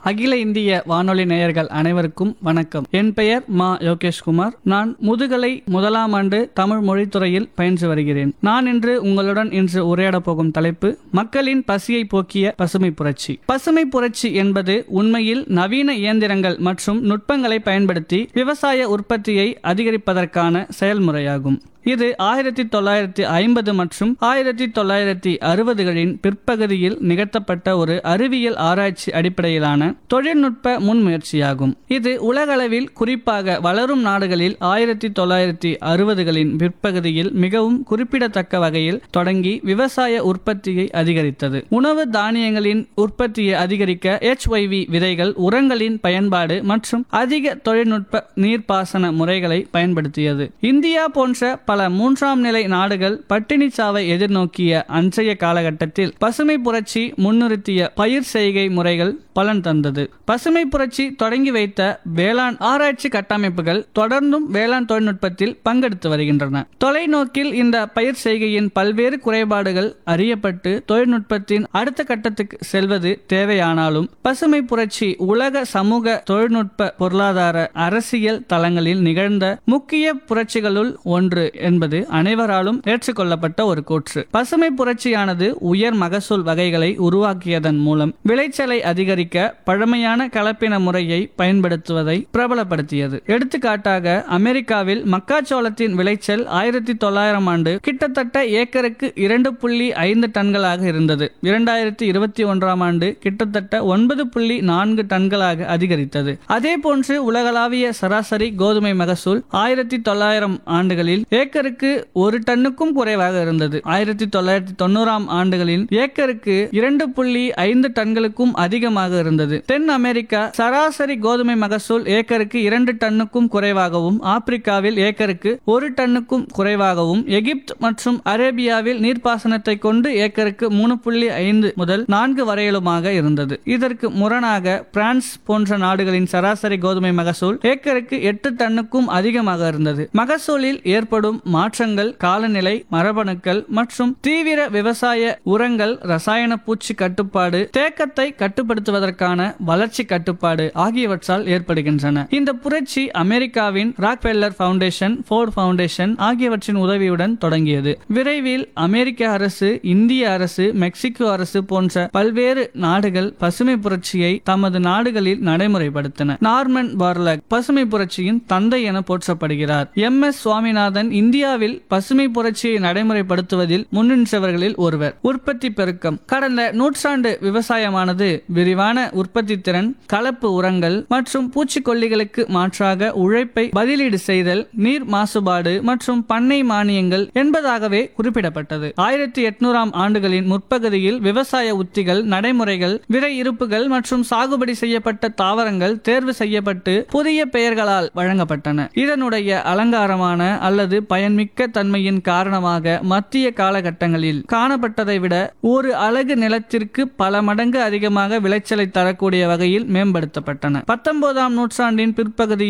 அகில இந்திய வானொலி நேயர்கள் அனைவருக்கும் வணக்கம் என் பெயர் மா யோகேஷ்குமார் நான் முதுகலை முதலாம் ஆண்டு தமிழ் மொழித்துறையில் பயின்று வருகிறேன் நான் இன்று உங்களுடன் இன்று உரையாடப் போகும் தலைப்பு மக்களின் பசியை போக்கிய பசுமை புரட்சி பசுமை புரட்சி என்பது உண்மையில் நவீன இயந்திரங்கள் மற்றும் நுட்பங்களை பயன்படுத்தி விவசாய உற்பத்தியை அதிகரிப்பதற்கான செயல்முறையாகும் இது ஆயிரத்தி தொள்ளாயிரத்தி ஐம்பது மற்றும் ஆயிரத்தி தொள்ளாயிரத்தி அறுபதுகளின் பிற்பகுதியில் நிகழ்த்தப்பட்ட ஒரு அறிவியல் ஆராய்ச்சி அடிப்படையிலான தொழில்நுட்ப முன்முயற்சியாகும் இது உலகளவில் குறிப்பாக வளரும் நாடுகளில் ஆயிரத்தி தொள்ளாயிரத்தி அறுபதுகளின் பிற்பகுதியில் மிகவும் குறிப்பிடத்தக்க வகையில் தொடங்கி விவசாய உற்பத்தியை அதிகரித்தது உணவு தானியங்களின் உற்பத்தியை அதிகரிக்க HYV விதைகள் உரங்களின் பயன்பாடு மற்றும் அதிக தொழில்நுட்ப நீர்ப்பாசன முறைகளை பயன்படுத்தியது இந்தியா போன்ற பல மூன்றாம் நிலை நாடுகள் பட்டினி சாவை எதிர்நோக்கிய அன்றைய காலகட்டத்தில் பசுமை புரட்சி முன்னிறுத்திய பயிர் செய்கை முறைகள் பலன் தந்தது பசுமை புரட்சி தொடங்கி வைத்த வேளாண் ஆராய்ச்சி கட்டமைப்புகள் தொடர்ந்தும் வேளாண் தொழில்நுட்பத்தில் பங்கெடுத்து வருகின்றன தொலைநோக்கில் இந்த பயிர் செய்கையின் பல்வேறு குறைபாடுகள் அறியப்பட்டு தொழில்நுட்பத்தின் அடுத்த கட்டத்துக்கு செல்வது தேவையானாலும் பசுமை புரட்சி உலக சமூக தொழில்நுட்ப பொருளாதார அரசியல் தளங்களில் நிகழ்ந்த முக்கிய புரட்சிகளுள் ஒன்று என்பது அனைவராலும் ஏற்றுக்கொள்ளப்பட்ட ஒரு கூற்று பசுமை புரட்சியானது உயர் மகசூல் வகைகளை உருவாக்கியதன் மூலம் விளைச்சலை அதிகரிக்க பழமையான கலப்பின முறையை பயன்படுத்துவதை பிரபலப்படுத்தியது எடுத்துக்காட்டாக அமெரிக்காவில் மக்காச்சோளத்தின் விளைச்சல் ஆயிரத்தி தொள்ளாயிரம் ஆண்டு கிட்டத்தட்ட ஏக்கருக்கு இரண்டு புள்ளி ஐந்து டன்களாக இருந்தது இரண்டாயிரத்தி இருபத்தி ஒன்றாம் ஆண்டு கிட்டத்தட்ட ஒன்பது புள்ளி நான்கு டன்களாக அதிகரித்தது அதே போன்று உலகளாவிய சராசரி கோதுமை மகசூல் ஆயிரத்தி தொள்ளாயிரம் ஆண்டுகளில் ஏக்கருக்கு ஒரு டன்னுக்கும் குறைவாக இருந்தது ஆயிரத்தி தொள்ளாயிரத்தி தொண்ணூறாம் ஆண்டுகளில் ஏக்கருக்கு இரண்டு புள்ளி ஐந்து டன்களுக்கும் அதிகமாக இருந்தது தென் அமெரிக்கா சராசரி கோதுமை மகசூல் ஏக்கருக்கு இரண்டு டன்னுக்கும் குறைவாகவும் ஆப்பிரிக்காவில் ஏக்கருக்கு ஒரு டன்னுக்கும் குறைவாகவும் எகிப்து மற்றும் அரேபியாவில் நீர்ப்பாசனத்தை கொண்டு ஏக்கருக்கு மூணு புள்ளி ஐந்து முதல் நான்கு வரையிலுமாக இருந்தது இதற்கு முரணாக பிரான்ஸ் போன்ற நாடுகளின் சராசரி கோதுமை மகசூல் ஏக்கருக்கு எட்டு டன்னுக்கும் அதிகமாக இருந்தது மகசூலில் ஏற்படும் மாற்றங்கள் காலநிலை மரபணுக்கள் மற்றும் தீவிர விவசாய உரங்கள் ரசாயன பூச்சி கட்டுப்பாடு தேக்கத்தை கட்டுப்படுத்துவதற்கான வளர்ச்சி கட்டுப்பாடு ஆகியவற்றால் ஏற்படுகின்றன இந்த புரட்சி அமெரிக்காவின் ராக்பெல்லர் ஃபவுண்டேஷன் ஃபோர்ட் ஃபவுண்டேஷன் ஆகியவற்றின் உதவியுடன் தொடங்கியது விரைவில் அமெரிக்க அரசு இந்திய அரசு மெக்சிகோ அரசு போன்ற பல்வேறு நாடுகள் பசுமை புரட்சியை தமது நாடுகளில் நடைமுறைப்படுத்தின நார்மன் பார்லக் பசுமை புரட்சியின் தந்தை என போற்றப்படுகிறார் எம் எஸ் சுவாமிநாதன் இந்தியாவில் பசுமை புரட்சியை நடைமுறைப்படுத்துவதில் முன்னின்றவர்களில் ஒருவர் உற்பத்தி பெருக்கம் கடந்த நூற்றாண்டு விவசாயமானது விரிவான உற்பத்தி திறன் கலப்பு உரங்கள் மற்றும் பூச்சிக்கொல்லிகளுக்கு மாற்றாக உழைப்பை பதிலீடு செய்தல் நீர் மாசுபாடு மற்றும் பண்ணை மானியங்கள் என்பதாகவே குறிப்பிடப்பட்டது ஆயிரத்தி எட்நூறாம் ஆண்டுகளின் முற்பகுதியில் விவசாய உத்திகள் நடைமுறைகள் விதை இருப்புகள் மற்றும் சாகுபடி செய்யப்பட்ட தாவரங்கள் தேர்வு செய்யப்பட்டு புதிய பெயர்களால் வழங்கப்பட்டன இதனுடைய அலங்காரமான அல்லது பயன்மிக்க தன்மையின் காரணமாக மத்திய காலகட்டங்களில் காணப்பட்டதை விட ஒரு அலகு நிலத்திற்கு பல மடங்கு அதிகமாக விளைச்சலை தரக்கூடிய வகையில் மேம்படுத்தப்பட்டன பத்தொன்பதாம் நூற்றாண்டின் பிற்பகுதியில்